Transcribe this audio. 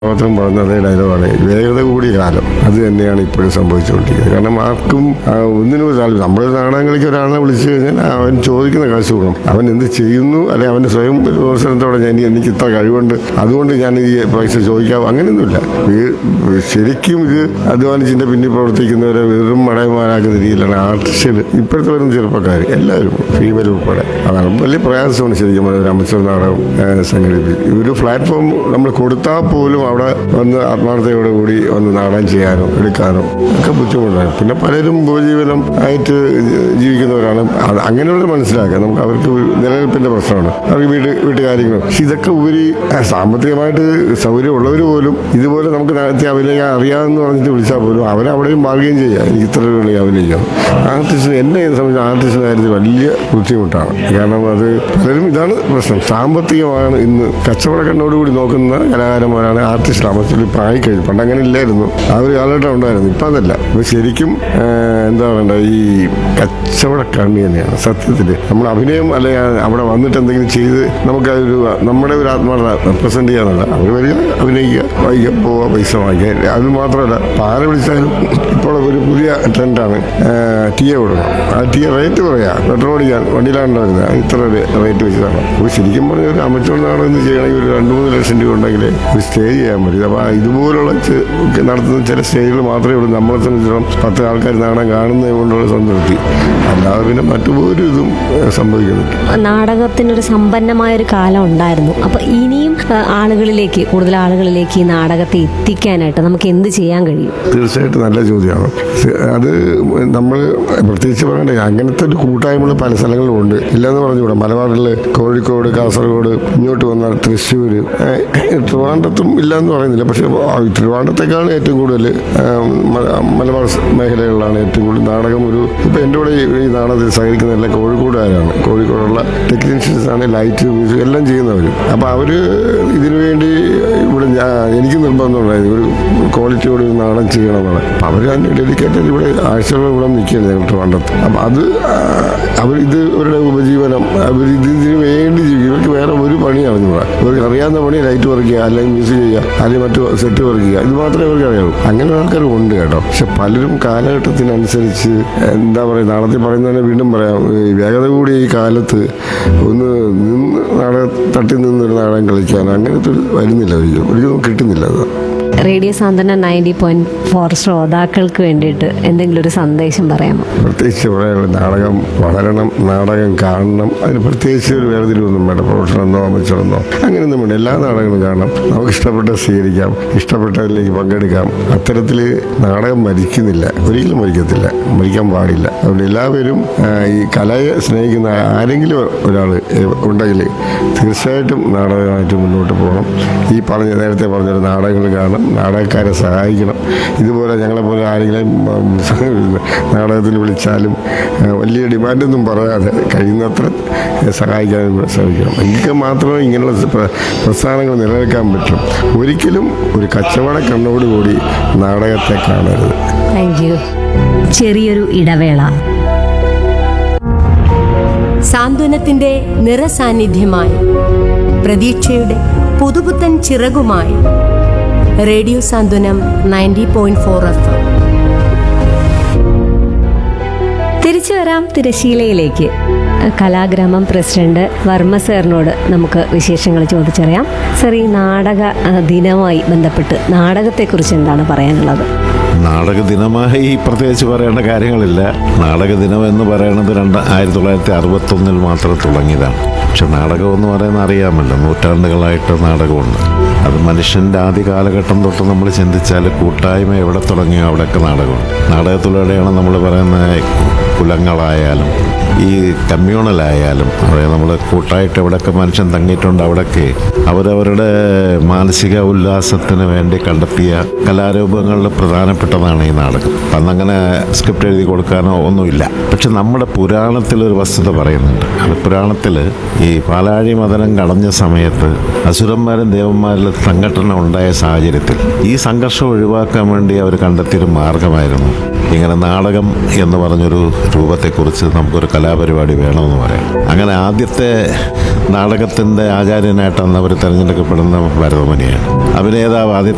മാത്രം പറഞ്ഞ അതേ ഡയലോഗാണ് വേഗത കൂടിയ കാലം അത് തന്നെയാണ് ഇപ്പോഴും സംഭവിച്ചുകൊണ്ടിരിക്കുന്നത് കാരണം ആർക്കും ആ, ഒന്നിനും ഒരു താല്പര്യം നമ്മൾ നാടകം കളിക്ക് ഒരാളെ വിളിച്ചു കഴിഞ്ഞാൽ അവൻ ചോദിക്കുന്ന കാശ് കൊടുക്കണം അവൻ എന്ത് ചെയ്യുന്നു അല്ലെ അവന്റെ സ്വയം വിമർശനത്തോടെ ഞാൻ ഇനി എനിക്ക് ഇത്ര കഴിവുണ്ട് അതുകൊണ്ട് ഞാൻ ഈ പൈസ ചോദിക്കാം അങ്ങനെയൊന്നുമില്ല ഈ- ശരിക്കും ഇത് അധ്വാനിച്ചിന്റെ പിന്നിൽ പ്രവർത്തിക്കുന്നവരെ വെറും മടയന്മാരാക്കുന്ന രീതിയിലാണ് ആർട്ടിസ്റ്റുകൾ ഇപ്പോഴത്തെ വരുന്ന ചെറുപ്പക്കാർ എല്ലാവരും ഫീമെയിൽ ഉൾപ്പെടെ അതാണ് വലിയ പ്രയാസമാണ് ശരിക്കും പറഞ്ഞാൽ ഒരു അമച്ചർ നാടകം ഏഹ്, സംഘടിപ്പിക്കും ഒരു പ്ലാറ്റ്ഫോം നമ്മൾ കൊടുത്താൽ പോലും അവിടെ വന്ന് ആത്മാർത്ഥതയോടുകൂടി വന്ന് നാടകം ചെയ്യാനോ എടുക്കാനോ ഒക്കെ ബുദ്ധിമുട്ടാണ് പിന്നെ പലരും ഉപജീവനം ആയിട്ട് ജീവിക്കുന്നവരാണ് അത് അങ്ങനെയുള്ള മനസ്സിലാക്കുക നമുക്ക് അവർക്ക് ഒരു നിലനിൽപ്പിന്റെ പ്രശ്നമാണ് അവർക്ക് വീട് വീട്ടുകാര്യങ്ങൾ പക്ഷെ ഇതൊക്കെ ഉപരി ആ, സാമ്പത്തികമായിട്ട് സൗകര്യം ഉള്ളവർ പോലും ഇതുപോലെ നമുക്ക് നേരത്തെ അഭിനയിക്കാൻ അറിയാമെന്ന് പറഞ്ഞിട്ട് വിളിച്ചാൽ പോലും അവരവിടെയും ബാർഗെയിൻ ചെയ്യുക എനിക്ക് ഇത്ര രൂപ അഭിനയിക്കാം ആർട്ടിസ്റ്റിന് എന്നെ സംബന്ധിച്ച് ആർട്ടിസ്റ്റിന്റെ കാര്യത്തിൽ വലിയ ബുദ്ധിമുട്ടാണ് കാരണം അത് പലരും ഇതാണ് പ്രശ്നം സാമ്പത്തികമാണ് ഇന്ന് കച്ചവടക്കണ്ണോടുകൂടി നോക്കുന്ന കലാകാരന്മാരാണ് ആർട്ടിസ്റ്റ് അമച്ചൊല്ലി പ്രായി കഴിഞ്ഞു പണ്ട് അങ്ങനെ ഇല്ലായിരുന്നു ആ ഒരു കാലഘട്ടം ഉണ്ടായിരുന്നു ഇപ്പം അതല്ല ഇപ്പൊ ശരിക്കും ആ, എന്താ പറയണ്ട ഈ കച്ചവട കണ്ണി തന്നെയാണ് സത്യത്തിൽ നമ്മൾ അഭിനയം അല്ലെ അവിടെ വന്നിട്ട് എന്തെങ്കിലും ചെയ്ത് നമുക്ക് അതൊരു നമ്മുടെ ഒരു ആത്മാർത്ഥ റെപ്രസെന്റ് ചെയ്യാന്നല്ല അവർ വരിക അഭിനയിക്കുക വായിക്കുക പോവുക പൈസ വാങ്ങിക്കുക അത് മാത്രമല്ല പാര വിളിച്ചാലും ഇപ്പോൾ ഒരു പുതിയ ട്രെൻഡാണ് ടി എ കൊടുക്കണം ആ ടി എ റേറ്റ് പറയാ പെട്രോൾ അടിക്കാൻ വണ്ടിയിലാണ് വരുന്നത് അത് ഇത്ര റേറ്റ് വെച്ചതാണ് അപ്പോൾ ശരിക്കും പറഞ്ഞ ഒരു അമച്ചോർ നാടകം എന്ന് ചെയ്യണമെങ്കിൽ ഒരു രണ്ട് മൂന്ന് ലക്ഷം രൂപ ഉണ്ടെങ്കിൽ ഒരു സ്റ്റേജ് ചെയ്യാൻ പറ്റും അപ്പോൾ ഇതുപോലുള്ള ചെ- നടത്തുന്ന ചില സ്റ്റേജുകൾ മാത്രമേ ഉള്ളൂ നമ്മളെ സംബന്ധിച്ചിടത്തോളം പത്ത് ആൾക്കാർ നാടകം കാണുന്നത് കൊണ്ടുള്ള സംതൃപ്തി അല്ലാതെ പിന്നെ മറ്റൊരു ഇതും ഏഹ്, സംഭവിക്കുന്നില്ല നാടകത്തിനൊരു സമ്പന്നമായ ഒരു കാലം ഉണ്ടായിരുന്നു അപ്പൊ ഇനിയും ആ, ആളുകളിലേക്ക് കൂടുതൽ ആളുകളിലേക്ക് ഈ നാടകത്തെ എത്തിക്കാനായിട്ട് നമുക്ക് എന്ത് ചെയ്യാൻ കഴിയും തീർച്ചയായിട്ടും നല്ല ചോദ്യമാണ് സ് അത് നമ്മൾ പ്രത്യേകിച്ച് പറയണ്ടേ അങ്ങനത്തെ ഒരു കൂട്ടായ്മകൾ പല സ്ഥലങ്ങളിലും ഉണ്ട് ഇല്ലെന്ന് പറഞ്ഞുകൂടാ മലബാറിൽ കോഴിക്കോട് കാസർഗോഡ് ഇങ്ങോട്ട് വന്നാൽ തൃശ്ശൂർ ട്രിവാൻഡ്രത്തും ഇല്ലയെന്ന് പറയുന്നില്ല പക്ഷേ ആ ട്രിവാൻഡ്രത്തേക്കാണ് ഏറ്റവും കൂടുതൽ ആ, മ- മലബാർ സ് മേഖലകളിലാണ് ഏറ്റവും കൂടുതൽ നാടകം ഒരു ഇപ്പം എൻ്റെ കൂടെ ഈ ഈ നാടകത്തിൽ സഹകരിക്കുന്ന എല്ലാ കോഴിക്കോടുകാരാണ് കോഴിക്കോടുള്ള ടെക്നീഷ്യൻസ് ആണ് ലൈറ്റ് മ്യൂസിക് എല്ലാം ചെയ്യുന്നവർ അപ്പോൾ അവർ ഇതിനു വേണ്ടി ഇവിടെ ഞാൻ എനിക്ക് നിർബന്ധം ഉണ്ടായിരുന്നു ഒരു ക്വാളിറ്റിയോട് ഒരു നാടകം ചെയ്യണമെന്നാണ് അപ്പം അവർ അതിന് ഡെഡിക്കേറ്റഡ് ഇവിടെ ആഴ്ചകൾ ഇവിടെ നിൽക്കുകയാണ് ഞങ്ങൾ ട്രിവാൻഡ്രത്ത് അപ്പം അത് അവർ ഇത് ഇവരുടെ ഉപജീവനം അവർ ഇതിന് വേണ്ടി ജീവിക്കും ഇവർക്ക് വേറെ ഒരു പണി അറിഞ്ഞൂടാ ഇവർക്ക് അറിയാവുന്ന പണി ലൈറ്റ് വർക്ക് അല്ലെങ്കിൽ മ്യൂസിക് ചെയ്യുക അല്ലെങ്കിൽ മറ്റു സെറ്റ് വർക്ക് ചെയ്യുക ഇത് മാത്രമേ ഇവർക്ക് അറിയാവൂ അങ്ങനെ ആൾക്കാർ ഉണ്ട് കേട്ടോ പക്ഷെ പലരും കാലഘട്ടത്തിനനുസരിച്ച് എന്താ പറയുക നാളത്തിൽ പറയുന്നതിനെ വീണ്ടും പറയാം ഈ വേഗത കൂടി ഈ കാലത്ത് ഒന്ന് നിന്ന് നാടക തട്ടി നിന്നൊരു നാടകം കളിക്കാൻ അങ്ങനത്തെ ഒരു വരുന്നില്ല ഒരിക്കലും ഒരിക്കലും കിട്ടുന്നില്ല അത് റേഡിയോ സാന്ത്വന നയൻറ്റി പോയിന്റ് ഫോർ ശ്രോതാക്കൾക്ക് വേണ്ടിയിട്ട് എന്തെങ്കിലും ഒരു സന്ദേശം പറയാമോ പ്രത്യേകിച്ച് പറയാനുള്ള നാടകം വളരണം നാടകം കാണണം അതിന് പ്രത്യേകിച്ച് ഒരു വേർതിരിവൊന്നും വേണ്ട പ്രൊഫഷനെന്നോ അമച്ചറെന്നോ അങ്ങനെയൊന്നും വേണ്ട എല്ലാ നാടകങ്ങളും കാണണം നമുക്ക് ഇഷ്ടപ്പെട്ട സ്വീകരിക്കാം ഇഷ്ടപ്പെട്ടതിലേക്ക് പങ്കെടുക്കാം അത്തരത്തിൽ നാടകം മരിക്കുന്നില്ല ഒരിക്കലും മരിക്കത്തില്ല മരിക്കാൻ പാടില്ല അതുകൊണ്ട് എല്ലാവരും ആ, ഈ കലയെ സ്നേഹിക്കുന്ന ആരെങ്കിലും ഒരാൾ ഉണ്ടെങ്കിൽ തീർച്ചയായിട്ടും നാടകമായിട്ട് മുന്നോട്ട് പോകണം ഈ പറഞ്ഞ നേരത്തെ പറഞ്ഞൊരു നാടകങ്ങൾ കാണണം നാടകക്കാരെ സഹായിക്കണം ഇതുപോലെ ഞങ്ങളെപ്പോലെ ആരെങ്കിലും ഉം, നാടകത്തിൽ വിളിച്ചാലും ആ, വലിയ ഡിമാൻഡൊന്നും പറയാതെ കഴിയുന്നത്ര സഹായിക്കാൻ ശ്രമിക്കണം എങ്കിൽ മാത്രമേ ഇങ്ങനെയുള്ള പ്ര- പ്രസ്ഥാനങ്ങൾ നിലനിൽക്കാൻ പറ്റും ഒരിക്കലും ഒരു കച്ചവട കണ്ണോടുകൂടി നാടകത്തെ കാണരുത് താങ്ക് യു ചെറിയൊരു ഇടവേള സാന്ത്വനത്തിന്റെ നിറസാന്നിധ്യമായി പ്രതീക്ഷയുടെ പുതുപുത്തൻ ചിറകുമായി radio Santhwanam ninety point four F M തിരിച്ചു വരാം തിരശീലയിലേക്ക് കലാഗ്രാമം പ്രസിഡന്റ് വർമ്മ സാറിനോട് നമുക്ക് വിശേഷങ്ങൾ ചോദിച്ചറിയാം സർ ഈ നാടക ആ, ദിനവുമായി ബന്ധപ്പെട്ട് നാടകത്തെക്കുറിച്ച് എന്താണ് പറയാനുള്ളത് നാടക ദിനമായി പ്രത്യേകിച്ച് പറയേണ്ട കാര്യങ്ങളില്ല നാടക ദിനം എന്ന് പറയുന്നത് രണ്ട് ആയിരത്തി തൊള്ളായിരത്തി അറുപത്തൊന്നിൽ മാത്രം തുടങ്ങിയതാണ് പക്ഷെ നാടകം എന്ന് പറയുന്നത് അറിയാമല്ലോ നൂറ്റാണ്ടുകളായിട്ട് നാടകമുണ്ട് അത് മനുഷ്യൻ്റെ ആദ്യ കാലഘട്ടം തൊട്ട് നമ്മൾ ചിന്തിച്ചാൽ കൂട്ടായ്മ എവിടെ തുടങ്ങിയോ അവിടെയൊക്കെ നാടകമുണ്ട് നാടകത്തിലൂടെയാണ് നമ്മൾ പറയുന്ന കുലങ്ങളായാലും ഈ കമ്മ്യൂണലായാലും അതായത് നമ്മൾ കൂട്ടായിട്ട് എവിടെയൊക്കെ മനുഷ്യൻ തങ്ങിയിട്ടുണ്ട് അവിടെയൊക്കെ അവരവരുടെ മാനസിക ഉല്ലാസത്തിന് വേണ്ടി കണ്ടെത്തിയ കലാരൂപങ്ങളിൽ പ്രധാനപ്പെട്ടതാണ് ഈ നാടകം അന്നങ്ങനെ സ്ക്രിപ്റ്റ് എഴുതി കൊടുക്കാനോ ഒന്നുമില്ല പക്ഷെ നമ്മുടെ പുരാണത്തിൽ ഒരു വസ്തുത പറയുന്നുണ്ട് അത് പുരാണത്തിൽ ഈ പാലാഴി മദനം കടഞ്ഞ സമയത്ത് അസുരന്മാരും ദേവന്മാരിൽ സംഘടന ഉണ്ടായ സാഹചര്യത്തിൽ ഈ സംഘർഷം ഒഴിവാക്കാൻ വേണ്ടി അവർ കണ്ടെത്തിയൊരു മാർഗമായിരുന്നു ഇങ്ങനെ നാടകം എന്ന് പറഞ്ഞൊരു രൂപത്തെക്കുറിച്ച് നമുക്കൊരു കലാപരിപാടി വേണമെന്ന് പറയാം അങ്ങനെ ആദ്യത്തെ നാടകത്തിൻ്റെ ആചാര്യനായിട്ട് അന്ന് അവർ തിരഞ്ഞെടുക്കപ്പെടുന്ന ഭരതമുനിയാണ് അഭിനേതാവ് ആദ്യത്തെ